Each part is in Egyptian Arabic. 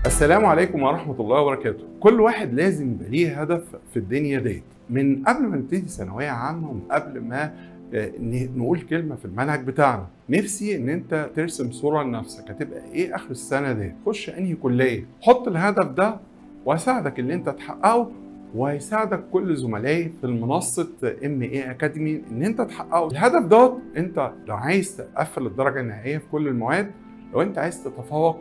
السلام عليكم ورحمة الله وبركاته كل واحد لازم يبقى ليه هدف في الدنيا ديت من قبل ما نبتدي ثانوية عامة ومن قبل ما آه، ن- نقول كلمة في المنهج بتاعنا نفسي ان انت ترسم صورة لنفسك هتبقى ايه اخر السنة دي تخش انهي كلية حط الهدف ده واساعدك ان انت تحققه وهيساعدك كل زملائي في المنصة ام اي اكاديمي ان انت تحققه الهدف دوت انت لو عايز تقفل الدرجة النهائية في كل المواد لو انت عايز تتفوق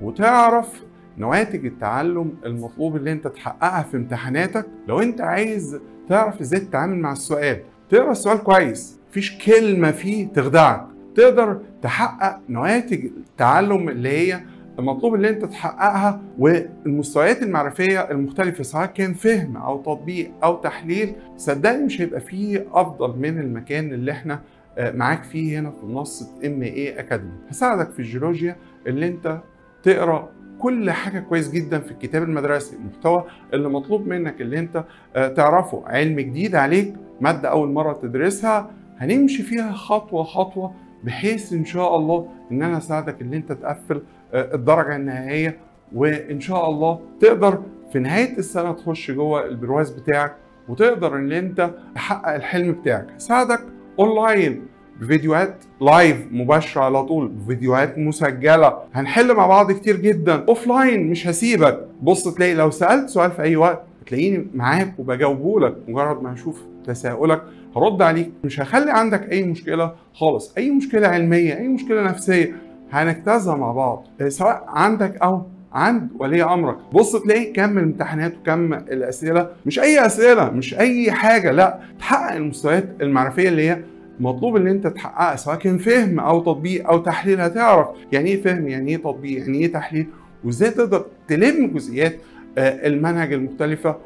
وتعرف نواتج التعلم المطلوب اللي انت تحققها في امتحاناتك لو انت عايز تعرف ازاي تتعامل مع السؤال تقرا السؤال كويس مفيش كلمه فيه تخدعك تقدر تحقق نواتج التعلم اللي هي المطلوب اللي انت تحققها والمستويات المعرفيه المختلفه سواء كان فهم او تطبيق او تحليل صدقني مش هيبقى فيه افضل من المكان اللي احنا آه، معاك فيه هنا في منصه ام اي اكاديمي هساعدك في الجيولوجيا اللي انت تقرا كل حاجه كويس جدا في الكتاب المدرسي المحتوى اللي مطلوب منك اللي انت آه، تعرفه علم جديد عليك ماده اول مره تدرسها هنمشي فيها خطوه خطوه بحيث ان شاء الله ان انا اساعدك ان انت تقفل آه، الدرجه النهائيه وان شاء الله تقدر في نهايه السنه تخش جوه البرواز بتاعك وتقدر ان انت تحقق الحلم بتاعك هساعدك اونلاين بفيديوهات لايف مباشرة على طول فيديوهات مسجلة هنحل مع بعض كتير جدا اوف لاين مش هسيبك بص تلاقي لو سألت سؤال في اي وقت هتلاقيني معاك وبجاوبه لك مجرد ما هشوف تساؤلك هرد عليك مش هخلي عندك اي مشكلة خالص اي مشكلة علمية اي مشكلة نفسية هنجتازها مع بعض سواء عندك او عند ولي امرك بص تلاقي كم الامتحانات وكم الاسئله مش اي اسئله مش اي حاجه لا تحقق المستويات المعرفيه اللي هي مطلوب ان انت تحققها سواء كان فهم او تطبيق او تحليل هتعرف يعني ايه فهم يعني ايه تطبيق يعني ايه تحليل وازاي تقدر تلم جزئيات آه، المنهج المختلفه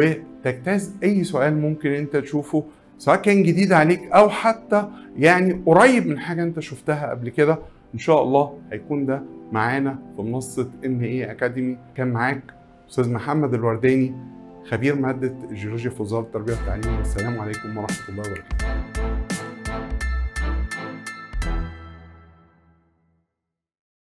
وتجتاز اي سؤال ممكن انت تشوفه سواء كان جديد عليك او حتى يعني قريب من حاجه انت شفتها قبل كده ان شاء الله هيكون ده معانا في منصه ام اي اكاديمي كان معاك استاذ محمد الورداني خبير ماده الجيولوجيا في وزاره التربيه والتعليم والسلام عليكم ورحمه الله وبركاته